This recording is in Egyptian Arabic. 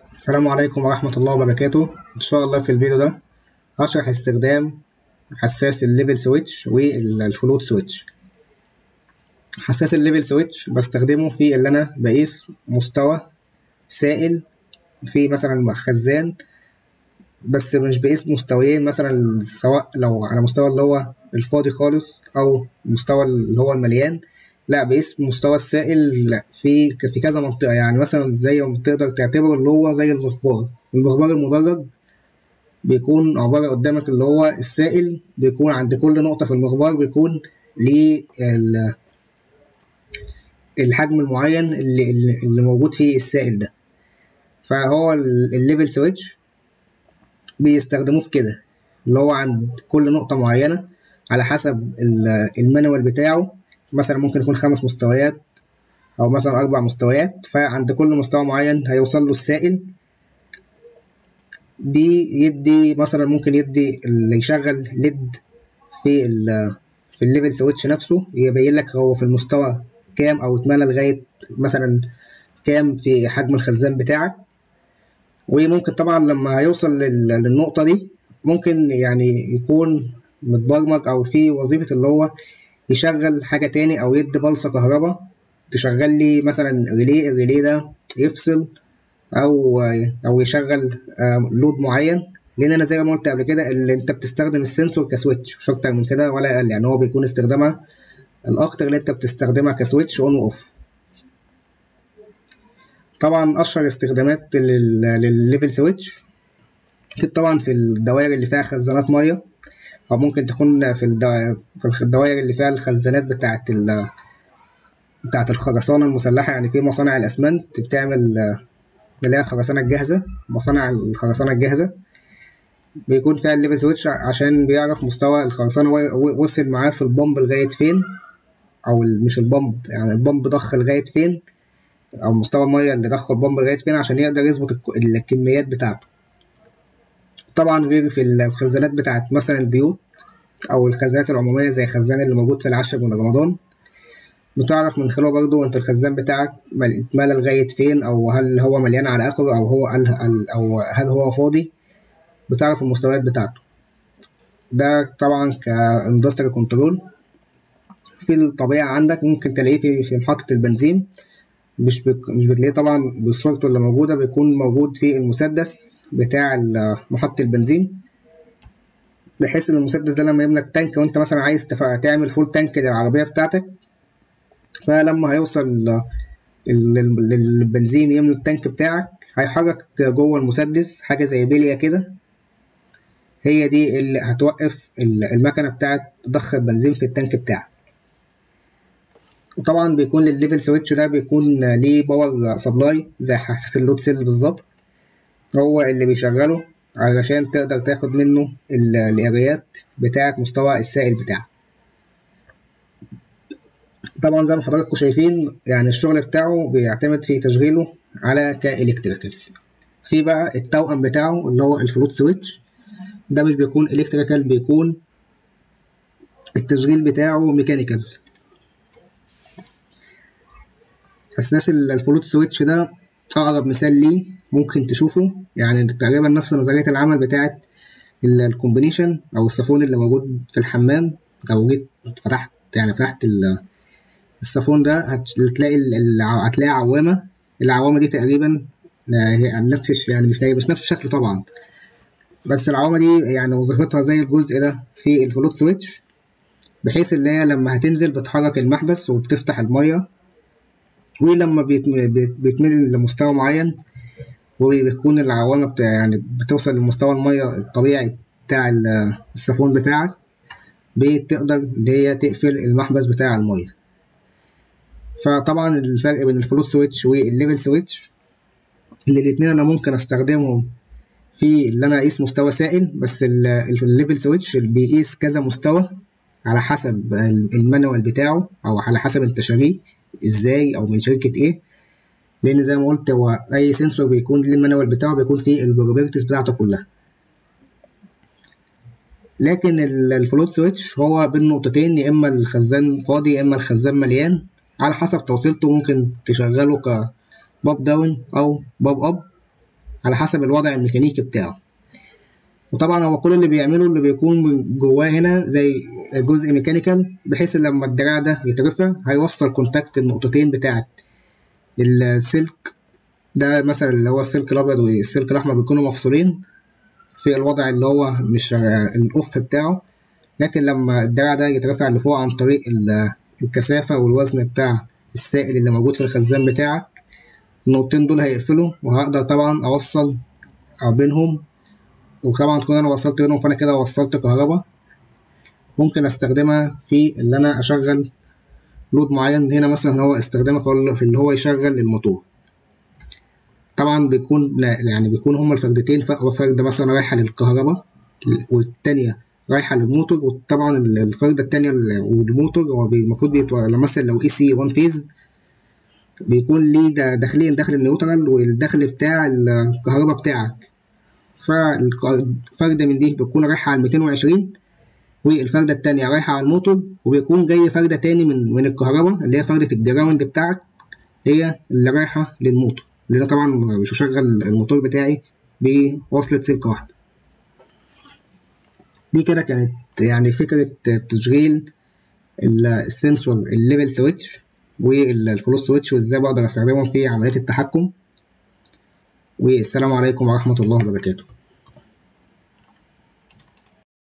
السلام عليكم ورحمة الله وبركاته إن شاء الله في الفيديو ده هشرح استخدام حساس الليفل سويتش والفلوت سويتش حساس الليفل سويتش بستخدمه في اللي أنا بقيس مستوى سائل في مثلا خزان بس مش بقيس مستويين مثلا سواء لو على مستوى اللي هو الفاضي خالص أو مستوى اللي هو المليان لا بقيس مستوى السائل في في كذا منطقة يعني مثلا زي ما تقدر تعتبره اللي هو زي المخبار المخبار المدرج بيكون عبارة قدامك اللي هو السائل بيكون عند كل نقطة في المخبار بيكون ليه الحجم المعين اللي, اللي موجود فيه السائل ده فهو الليفل سويتش بيستخدموه في كده اللي هو عند كل نقطة معينة على حسب المانوال بتاعه مثلا ممكن يكون خمس مستويات أو مثلا أربع مستويات فعند كل مستوى معين هيوصل له السائل دي يدي مثلا ممكن يدي اللي يشغل ليد في ال في الليفل سويتش نفسه يبين لك هو في المستوى كام أو اتملى لغاية مثلا كام في حجم الخزان بتاعك وممكن طبعا لما هيوصل للنقطة دي ممكن يعني يكون متبرمج أو في وظيفة اللي هو يشغل حاجة تاني أو يدي بلصة كهرباء تشغل لي مثلا ريلي الريلي ده يفصل أو أو يشغل لود معين لأن أنا زي ما قلت قبل كده اللي أنت بتستخدم السنسور كسويتش مش أكتر من كده ولا أقل يعني هو بيكون استخدامها الأكتر اللي أنت بتستخدمها كسويتش أون وأوف طبعا أشهر استخدامات للليفل سويتش أكيد طبعا في الدوائر اللي فيها خزانات مية أو ممكن تكون في في الدوائر اللي فيها الخزانات بتاعة ال بتاعة الخرسانة المسلحة يعني في مصانع الأسمنت بتعمل اللي هي الخرسانة الجاهزة مصانع الخرسانة الجاهزة بيكون فيها الليفل سويتش عشان بيعرف مستوى الخرسانة وصل معاه في البامب لغاية فين أو مش البامب يعني البامب ضخ لغاية فين أو مستوى المية اللي ضخه البامب لغاية فين عشان يقدر يظبط الكميات بتاعته طبعا غير في الخزانات بتاعت مثلا البيوت او الخزانات العموميه زي الخزان اللي موجود في العشر من رمضان بتعرف من خلاله برضو انت الخزان بتاعك اتملى لغايه فين او هل هو مليان على اخره او هو هل او هل هو فاضي بتعرف المستويات بتاعته ده طبعا كاندستري كنترول في الطبيعه عندك ممكن تلاقيه في في محطه البنزين مش بك... مش بتلاقيه طبعا بصورته اللي موجوده بيكون موجود في المسدس بتاع محطه البنزين بحيث ان المسدس ده لما يملك تانك وانت مثلا عايز تفع... تعمل فول تانك للعربيه بتاعتك فلما هيوصل للبنزين يملى التانك بتاعك هيحرك جوه المسدس حاجه زي بليه كده هي دي اللي هتوقف المكنه بتاعت ضخ البنزين في التانك بتاعك وطبعا بيكون للليفل سويتش ده بيكون ليه باور سبلاي زي حساس اللود سيل بالظبط هو اللي بيشغله علشان تقدر تاخد منه القرايات بتاعة مستوى السائل بتاعك طبعا زي ما حضراتكم شايفين يعني الشغل بتاعه بيعتمد في تشغيله على كإلكتريكال في بقى التوأم بتاعه اللي هو الفلوت سويتش ده مش بيكون إلكتريكال بيكون التشغيل بتاعه ميكانيكال حساس الفلوت سويتش ده أقرب مثال ليه ممكن تشوفه يعني تقريبا نفس نظرية العمل بتاعة الكومبينيشن أو الصافون اللي موجود في الحمام لو جيت فتحت يعني فتحت الصافون ده هتلاقي هتلاقي عوامة العوامة دي تقريبا هي نفس يعني مش مش نفس الشكل طبعا بس العوامة دي يعني وظيفتها زي الجزء ده في الفلوت سويتش بحيث اللي هي لما هتنزل بتحرك المحبس وبتفتح المية ولما بيتملي لمستوى معين وبيكون العوامة بتاع يعني بتوصل لمستوى المية الطبيعي بتاع الصافون بتاعك بتقدر اللي هي تقفل المحبس بتاع المية فطبعا الفرق بين الفلوت سويتش والليفل سويتش اللي الاتنين انا ممكن استخدمهم في اللي انا اقيس مستوى سائل بس الليفل سويتش بيقيس كذا مستوى على حسب المانوال بتاعه او على حسب انت شاريه ازاي او من شركه ايه لان زي ما قلت هو اي سنسور بيكون ليه المانوال بتاعه بيكون فيه البروبرتيز بتاعته كلها لكن الفلوت سويتش هو بين نقطتين يا اما الخزان فاضي يا اما الخزان مليان على حسب توصيلته ممكن تشغله كباب داون او باب اب على حسب الوضع الميكانيكي بتاعه وطبعا هو كل اللي بيعمله اللي بيكون من جواه هنا زي جزء ميكانيكال بحيث لما الدراع ده يترفع هيوصل كونتاكت النقطتين بتاعت السلك ده مثلا اللي هو السلك الابيض والسلك الاحمر بيكونوا مفصولين في الوضع اللي هو مش الاوف بتاعه لكن لما الدراع ده يترفع لفوق عن طريق الكثافة والوزن بتاع السائل اللي موجود في الخزان بتاعك النقطتين دول هيقفلوا وهقدر طبعا أوصل بينهم وطبعا تكون أنا وصلت بينهم فأنا كده وصلت كهرباء ممكن أستخدمها في اللي أنا أشغل لود معين هنا مثلا هو استخدامه في اللي هو يشغل الموتور طبعا بيكون يعني بيكون هما الفردتين فردة مثلا رايحة للكهرباء والتانية رايحة للموتور وطبعا الفردة التانية والموتور هو المفروض مثلا لو اي سي 1 فيز بيكون ليه داخلين داخل النيوترال والداخل بتاع الكهرباء بتاعك فالفردة من دي بتكون رايحة على 220 والفردة التانية رايحة على الموتور وبيكون جاي فردة تاني من من الكهرباء اللي هي فردة الجراوند بتاعك هي اللي رايحة للموتور لأن طبعا مش هشغل الموتور بتاعي بوصلة سلك واحدة دي كده كانت يعني فكرة تشغيل السنسور الليفل سويتش والفلوس سويتش وازاي بقدر استخدمهم في عملية التحكم والسلام عليكم ورحمة الله وبركاته